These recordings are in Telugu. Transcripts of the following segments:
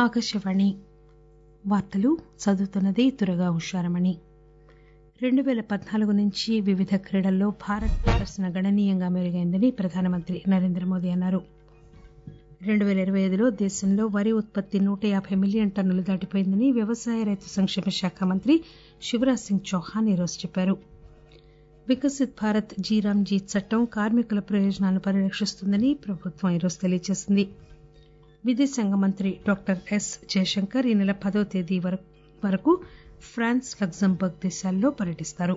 ఆకాశవాణి వార్తలు చదువుతున్నది దుర్గా ఉషారమణి రెండు పేల పద్నాలుగు నుంచి వివిధ క్రీడల్లో భారత్ ప్రదర్శన గణనీయంగా మెరుగైందని ప్రధానమంత్రి నరేంద్ర మోదీ అన్నారు రెండు పేల ఇరవై ఐదులో దేశంలో వరి ఉత్పత్తి నూట యాబై మిలియన్ టన్నులు దాటిపోయిందని వ్యవసాయ రైతు సంక్షేమ శాఖ మంత్రి శివరాజ్ సింగ్ చౌహాన్ ఈరోజు చెప్పారు Viksit Bharat G RAM G చట్టం కార్మికుల ప్రయోజనాలను పరిరక్షిస్తుందని ప్రభుత్వం ఈరోజు తెలియజేసింది విదేశాంగ మంత్రి డాక్టర్ ఎస్ జయశంకర్ ఈ నెల పదో తేదీ వరకు ఫ్రాన్స్ లగ్జంబర్గ్ దేశాల్లో పర్యటిస్తారు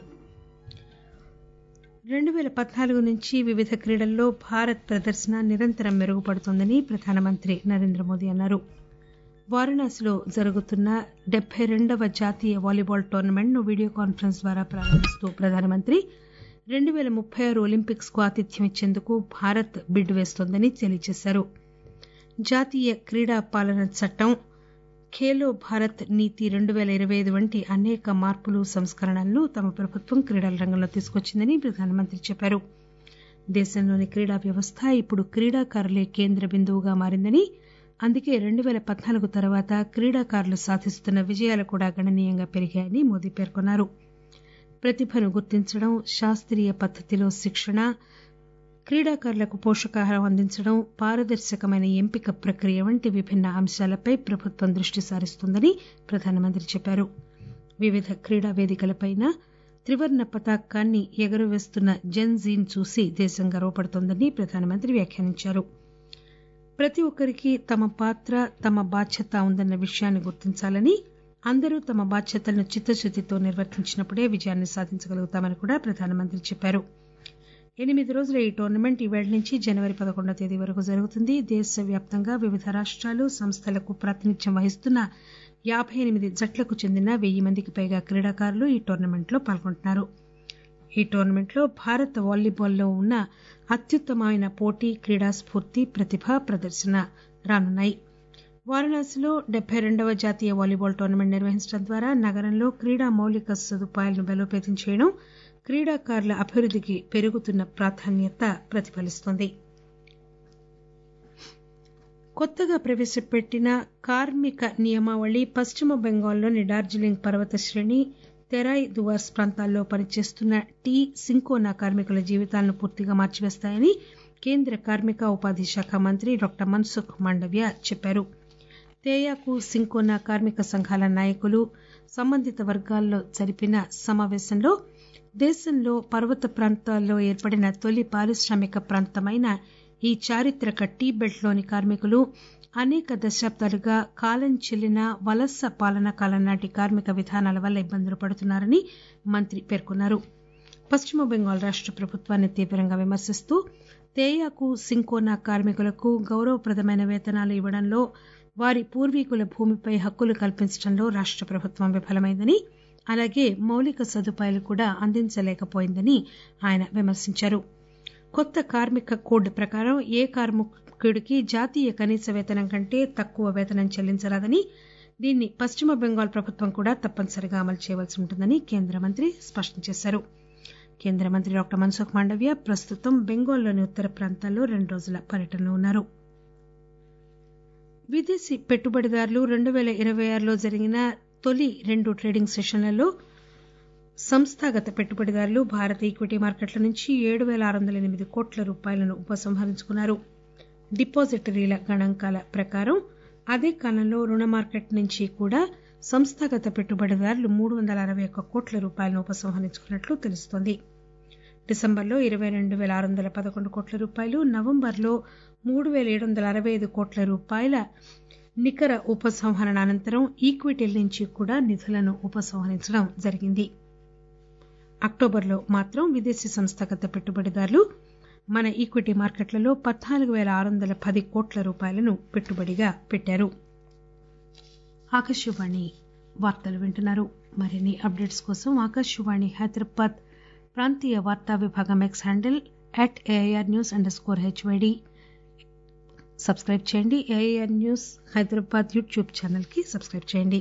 రెండు పేల పద్నాలుగు నుంచి వివిధ క్రీడల్లో భారత్ ప్రదర్శన నిరంతరం మెరుగుపడుతోందని ప్రధానమంత్రి నరేంద్ర మోదీ అన్నారు వారణాసిలో జరుగుతున్న డెబ్బై రెండవ జాతీయ వాలీబాల్ టోర్నమెంట్ ను వీడియో కాన్ఫరెన్స్ ద్వారా ప్రారంభిస్తూ ప్రధానమంత్రి రెండు పేల ముప్పై ఆరు ఒలింపిక్స్ కు ఆతిథ్యం ఇచ్చేందుకు భారత్ బిడ్ వేస్తోందని తెలియజేశారు జాతీయ క్రీడా పాలన చట్టం ఖేలో భారత్ నీతి రెండు పేల ఇరవై ఐదు వంటి అనేక మార్పులు సంస్కరణలను తమ ప్రభుత్వం క్రీడల రంగంలో తీసుకొచ్చిందని ప్రధానమంత్రి చెప్పారు దేశంలోని క్రీడా వ్యవస్థ ఇప్పుడు క్రీడాకారులే కేంద్ర బిందువుగా మారిందని అందుకే రెండు పేల పద్నాలుగు తర్వాత క్రీడాకారులు సాధిస్తున్న విజయాలు కూడా గణనీయంగా పెరిగాయని మోదీ పేర్కొన్నారు ప్రతిభను గుర్తించడం శాస్తీయ పద్దతిలో శిక్షణ క్రీడాకారులకు పోషకాహారం అందించడం పారదర్శకమైన ఎంపిక ప్రక్రియ వంటి విభిన్న అంశాలపై ప్రభుత్వం దృష్టి సారిస్తోందని ప్రధానమంత్రి చెప్పారు వివిధ క్రీడా వేదికలపై త్రివర్ణ పతాకాన్ని ఎగురవేస్తున్న జన్ జీన్ చూసి దేశం గర్వపడుతోందని ప్రధానమంత్రి వ్యాఖ్యానించారు ప్రతి ఒక్కరికి తమ పాత్ర తమ బాధ్యత ఉందన్న విషయాన్ని గుర్తించాలని అందరూ తమ బాధ్యతలను చిత్తశుద్దితో నిర్వర్తించినప్పుడే విజయాన్ని సాధించగలుగుతామని కూడా ప్రధానమంత్రి చెప్పారు ఎనిమిది రోజుల ఈ టోర్నమెంట్ ఈవేళ నుంచి జనవరి పదకొండో తేదీ వరకు జరుగుతుంది దేశవ్యాప్తంగా వివిధ రాష్టాలు సంస్థలకు ప్రాతినిధ్యం వహిస్తున్న యాబై ఎనిమిది జట్లకు చెందిన వెయ్యి మందికి పైగా క్రీడాకారులు ఈ టోర్నమెంట్ లో పాల్గొంటున్నారు ఈ టోర్నమెంట్ లో భారత్ వాలీబాల్ లో ఉన్న అత్యుత్తమమైన పోటీ క్రీడా స్ఫూర్తి ప్రతిభ ప్రదర్శన రానున్నాయి వారణాసిలో డెబ్బై రెండవ జాతీయ వాలీబాల్ టోర్నమెంట్ నిర్వహించడం ద్వారా నగరంలో క్రీడా మౌలిక సదుపాయాలను బలోపేతం చేయడం క్రీడాకారుల అభివృద్దికి పెరుగుతున్న ప్రాధాన్యత ప్రతిఫలిస్తోంది కొత్తగా ప్రవేశపెట్టిన కార్మిక నియమావళి పశ్చిమ బెంగాల్లోని డార్జిలింగ్ పర్వత శ్రేణి తెరాయ్ దువార్స్ ప్రాంతాల్లో పనిచేస్తున్న టీ సింకోనా కార్మికుల జీవితాలను పూర్తిగా మార్చివేస్తాయని కేంద్ర కార్మిక ఉపాధి శాఖ మంత్రి డాక్టర్ మన్సుఖ్ మాండవ్య చెప్పారు తేయాకు సింకోనా కార్మిక సంఘాల నాయకులు సంబంధిత వర్గాల్లో జరిపిన సమావేశంలో దేశంలో పర్వత ప్రాంతాల్లో ఏర్పడిన తొలి పారిశ్రామిక ప్రాంతమైన ఈ చారిత్రక టీ బెల్ట్ లోని కార్మికులు అనేక దశాబ్దాలుగా కాలం చెల్లిన వలస పాలనా కాలం నాటి కార్మిక విధానాల వల్ల ఇబ్బందులు పడుతున్నారని మంత్రి పేర్కొన్నారు పశ్చిమ బెంగాల్ రాష్ట ప్రభుత్వాన్ని తీవ్రంగా విమర్శిస్తూ తేయాకు సింకోనా కార్మికులకు గౌరవప్రదమైన వేతనాలు ఇవ్వడంలో వారి పూర్వీకుల భూమిపై హక్కులు కల్పించడంలో రాష్ట ప్రభుత్వం విఫలమైందని అలాగే మౌలిక సదుపాయాలు కూడా అందించలేకపోయిందని ఆయన విమర్శించారు కొత్త కార్మిక కోడ్ ప్రకారం ఏ కార్మికుడికి జాతీయ కనీస వేతనం కంటే తక్కువ వేతనం చెల్లించరాదని దీన్ని పశ్చిమ బెంగాల్ ప్రభుత్వం కూడా తప్పనిసరిగా అమలు చేయవలసి ఉంటుందని కేంద్ర మంత్రి స్పష్టం చేశారు కేంద్ర మంత్రి డాక్టర్ మన్సుఖ్ మాండవ్య ప్రస్తుతం బెంగాల్లోని ఉత్తర ప్రాంతాల్లో రెండు రోజుల పర్యటనలో ఉన్నారు విదేశీ పెట్టుబడిదారులు రెండు పేల ఇరవై ఆరులో జరిగిన తొలి రెండు ట్రేడింగ్ సెషన్లలో సంస్థాగత పెట్టుబడిదారులు భారత ఈక్విటీ మార్కెట్ల నుంచి ఏడు పేల ఆరు వందల ఎనిమిది కోట్ల రూపాయలను ఉపసంహరించుకున్నారు డిపాజిటరీల గణాంకాల ప్రకారం అదే కాలంలో రుణ మార్కెట్ నుంచి కూడా సంస్థాగత పెట్టుబడిదారులు మూడు వందల అరవై ఒక్క కోట్ల రూపాయలను ఉపసంహరించుకున్నట్లు తెలుస్తోంది డిసెంబర్లో ఇరవై రెండు పేల ఆరు వందల పదకొండు కోట్ల రూపాయలు నవంబర్లో మూడు పేల ఏడు వందల అరవై ఐదు కోట్ల రూపాయల నికర ఉపసంహరణ అనంతరం ఈక్విటీల నుంచి కూడా నిధులను ఉపసంహరించడం జరిగింది అక్టోబర్లో మాత్రం విదేశీ సంస్థాగత పెట్టుబడిదారులు మన ఈక్విటీ మార్కెట్లలో పద్నాలుగు పేల ఆరు వందల పది కోట్ల రూపాయలను పెట్టుబడిగా పెట్టారు ఆకాశవాణి వార్తలు వింటున్నారు మరిన్ని అప్డేట్స్ కోసం ఆకాశవాణి హైదరాబాద్ ప్రాంతీయ వార్తా విభాగం X handle at AIR news underscore HYD subscribe చేయండి AIR news Hyderabad YouTube channel కి సబ్స్క్రైబ్ చేయండి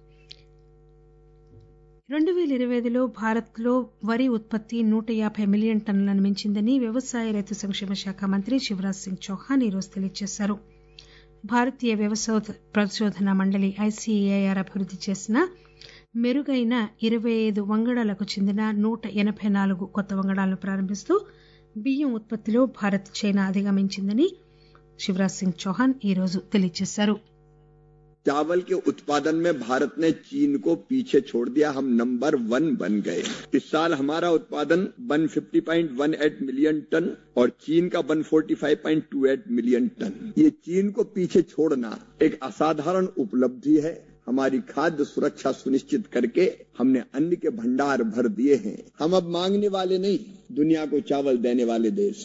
రెండు పేల ఇరవై ఐదులో భారత్లో వరి ఉత్పత్తి నూట యాబై మిలియన్ టన్నులను మించిందని వ్యవసాయ రైతు సంక్షేమ శాఖ మంత్రి శివరాజ్ సింగ్ చౌహాన్ ఈరోజు తెలియజేశారు భారతీయ వ్యవసాయ పరిశోధన మండలి ఐసీఏఆర్ అభివృద్ది చేసిన మెరుగైన ఇరవై ఐదు వంగడాలకు చెందిన నూట ఎనబై నాలుగు కొత్త వంగడాలను ప్రారంభిస్తూ బియ్యం ఉత్పత్తిలో భారత్ చైనా అధిగమించిందని శివరాజ్ సింగ్ చౌహాన్ ఈరోజు తెలియజేశారు चावल के उत्पादन में भारत ने चीन को पीछे छोड़ दिया हम नंबर वन बन गए इस साल हमारा उत्पादन 150.18 मिलियन टन और चीन का 145.28 मिलियन टन ये चीन को पीछे छोड़ना एक असाधारण उपलब्धि है हमारी खाद्य सुरक्षा सुनिश्चित करके हमने अन्न के भंडार भर दिए हैं हम अब मांगने वाले नहीं दुनिया को चावल देने वाले देश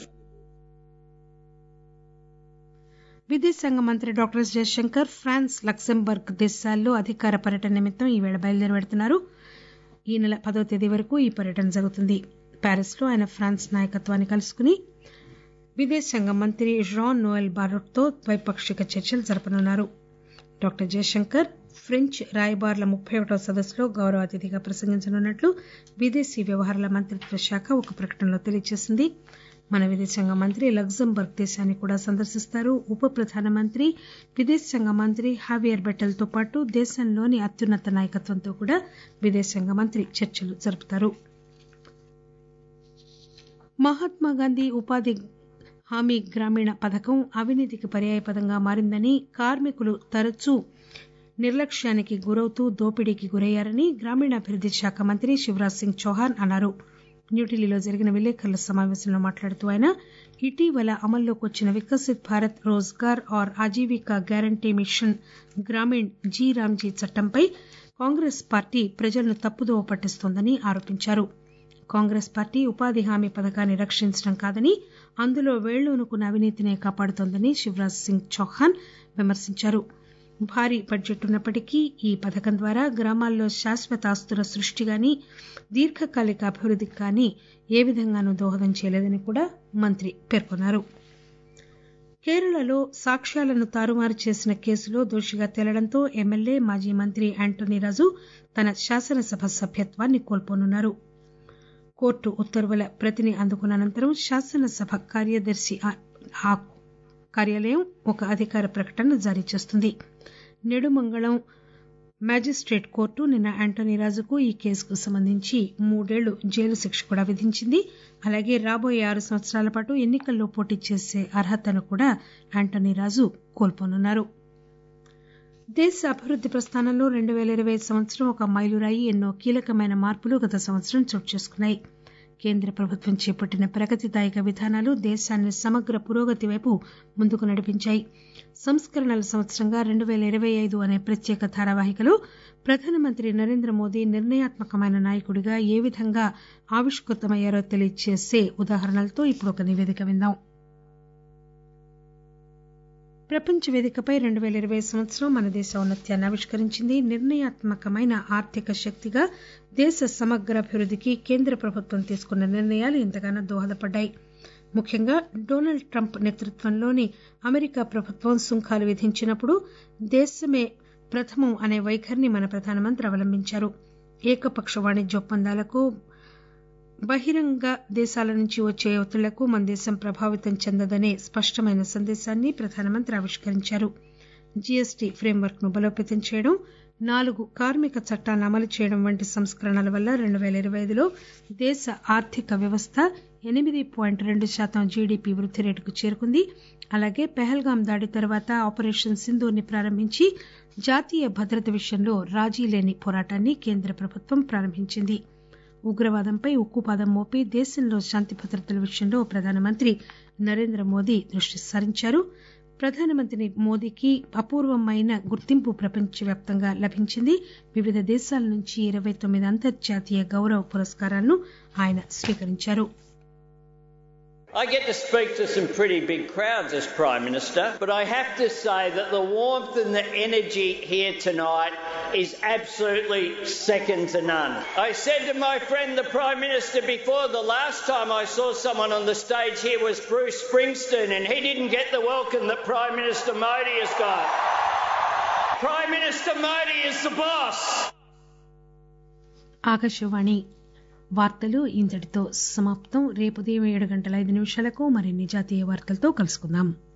విదేశాంగ మంత్రి doctor S Jaishankar France Luxembourg దేశాల్లో అధికార పర్యటన నిమిత్తం ఈవేళ బయలుదేరి వెడుతున్నారు ఈ నెల పదో తేదీ వరకు ఈ పర్యటన జరుగుతుంది ప్యారిస్ లో ఆయన ఫ్రాన్స్ నాయకత్వాన్ని కలుసుకుని విదేశాంగ మంత్రి జాన్ నోయల్ బారోట్ తో ద్వైపాక్షిక చర్చలు జరపనున్నారు డాక్టర్ జయశంకర్ ఫ్రెంచ్ రాయబార్ల ముప్పై ఒకటో సదస్సులో గౌరవ అతిథిగా ప్రసంగించనున్నట్లు విదేశీ వ్యవహారాల మంత్రిత్వ శాఖ ఒక ప్రకటనలో తెలియజేసింది మన విదేశాంగ మంత్రి లగ్జంబర్గ్ దేశాన్ని కూడా సందర్శిస్తారు ఉప ప్రధానమంత్రి విదేశాంగ మంత్రి హావియర్ బెటల్ తో పాటు దేశంలోని అత్యున్నత నాయకత్వంతో కూడా విదేశాంగ మంత్రి చర్చలు జరుపుతారు మహాత్మాగాంధీ ఉపాధి హామీ గ్రామీణ పథకం అవినీతికి పర్యాయపదంగా మారిందని కార్మికులు తరచూ నిర్లక్ష్యానికి గురవుతూ దోపిడీకి గురయ్యారని గ్రామీణాభివృద్ది శాఖ మంత్రి శివరాజ్ సింగ్ చౌహాన్ అన్నారు న్యూఢిల్లీలో జరిగిన విలేకరుల సమావేశంలో మాట్లాడుతూ ఆయన ఇటీవల అమల్లోకి వచ్చిన వికసిత్ భారత్ రోజ్గార్ ఆర్ Ajeevika guarantee mission Gramin G RAM G చట్టంపై కాంగ్రెస్ పార్టీ ప్రజలను తప్పుదోవ పట్టిస్తోందని ఆరోపించారు కాంగ్రెస్ పార్టీ ఉపాధి హామీ పథకాన్ని రక్షించడం కాదని అందులో వేళ్లూనుకున్న అవినీతినే కాపాడుతోందని శివరాజ్ సింగ్ చౌహాన్ విమర్శించారు భారీ బడ్జెట్ ఉన్నప్పటికీ ఈ పథకం ద్వారా గ్రామాల్లో శాశ్వత ఆస్తుల సృష్టి గాని దీర్ఘకాలిక అభివృద్దికి కానీ ఏ విధంగానూ దోహదం చేయలేదని కూడా మంత్రి పేర్కొన్నారు కేరళలో సాక్ష్యాలను తారుమారు చేసిన కేసులో దోషిగా తేలడంతో ఎమ్మెల్యే మాజీ మంత్రి యాంటోనీ రాజు తన శాసనసభ సభ్యత్వాన్ని కోల్పోనున్నారు కోర్టు ఉత్తర్వుల ప్రతిని అందుకున్న అనంతరం శాసనసభ కార్యదర్శి కార్యాలయం ఒక అధికార ప్రకటన జారీ చేస్తుంది నెడుమంగళం మ్యాజిస్టేట్ కోర్టు నిన్న యాంటోనీ రాజుకు ఈ కేసుకు సంబంధించి మూడేళ్లు జైలు శిక్ష కూడా విధించింది అలాగే రాబోయే ఆరు సంవత్సరాల పాటు ఎన్నికల్లో పోటీ చేసే అర్హతను కూడా యాంటోనీ రాజు కోల్పోనున్నారు దేశ అభివృద్ది ప్రస్థానంలో రెండు పేల ఇరవై సంవత్సరం ఒక మైలురాయి ఎన్నో కీలకమైన మార్పులు గత సంవత్సరం చోటు చేసుకున్నాయి కేంద్ర ప్రభుత్వం చేపట్టిన ప్రగతిదాయక విధానాలు దేశాన్ని సమగ్ర పురోగతి వైపు ముందుకు నడిపించాయి సంస్కరణల సంవత్సరంగా రెండు పేల ఇరవై ఐదు అనే ప్రత్యేక ధారావాహికలో ప్రధానమంత్రి నరేంద్ర మోదీ నిర్ణయాత్మకమైన నాయకుడిగా ఏ విధంగా ఆవిష్కృతమయ్యారో తెలియజేసే ఉదాహరణలతో ఇప్పుడు ఒక నివేదిక విందాం ప్రపంచ వేదికపై రెండు పేల ఇరవై సంవత్సరం మన దేశ ఔన్నత్యాన్ని ఆవిష్కరించింది నిర్ణయాత్మకమైన ఆర్థిక శక్తిగా దేశ సమగ్రాభివృద్దికి కేంద్ర ప్రభుత్వం తీసుకున్న నిర్ణయాలు ఎంతగానో దోహదపడ్డాయి ముఖ్యంగా డొనాల్డ్ ట్రంప్ నేతృత్వంలోని అమెరికా ప్రభుత్వం సుంకాలు విధించినప్పుడు దేశమే ప్రథమం అనే వైఖరిని మన ప్రధానమంత్రి అవలంబించారు ఏకపక్ష వాణిజ్య ఒప్పందాలకు బహిరంగ దేశాల నుంచి వచ్చే ఒత్తిళ్లకు మన దేశం ప్రభావితం చెందదనే స్పష్టమైన సందేశాన్ని ప్రధానమంత్రి ఆవిష్కరించారు జీఎస్టీ ఫ్రేమ్వర్క్ ను బలోపేతం చేయడం నాలుగు కార్మిక చట్టాలను అమలు చేయడం వంటి సంస్కరణల వల్ల రెండు పేల ఇరవై ఐదులో దేశ ఆర్థిక వ్యవస్థ ఎనిమిది పాయింట్ రెండు శాతం జీడీపీ వృద్ది రేటుకు చేరుకుంది అలాగే పెహల్గాం దాడి తర్వాత ఆపరేషన్ సింధూర్ ని ప్రారంభించి జాతీయ భద్రత విషయంలో రాజీ లేని పోరాటాన్ని కేంద్ర ప్రభుత్వం ప్రారంభించింది ఉగ్రవాదంపై ఉక్కుపాదం మోపి దేశంలో శాంతి భద్రతల విషయంలో ప్రధానమంత్రి నరేంద్ర మోదీ దృష్టి సారించారు ప్రధానమంత్రి మోదీకి అపూర్వమైన గుర్తింపు ప్రపంచవ్యాప్తంగా లభించింది వివిధ దేశాల నుంచి ఇరవై తొమ్మిది అంతర్జాతీయ గౌరవ పురస్కారాలను ఆయన స్వీకరించారు I get to speak to some pretty big crowds as Prime Minister, but I have to say that the warmth and the energy here tonight is absolutely second to none. I said to my friend, the Prime Minister, before the last time I saw someone on the stage here was Bruce Springsteen, and he didn't get the welcome that Prime Minister Modi has got. Prime Minister Modi is the boss. Akashvani వార్తలు ఇంతటితో సమాప్తం రేపు ఉదయం ఏడు గంటల ఐదు నిమిషాలకు మరిన్ని జాతీయ వార్తలతో కలుసుకుందాం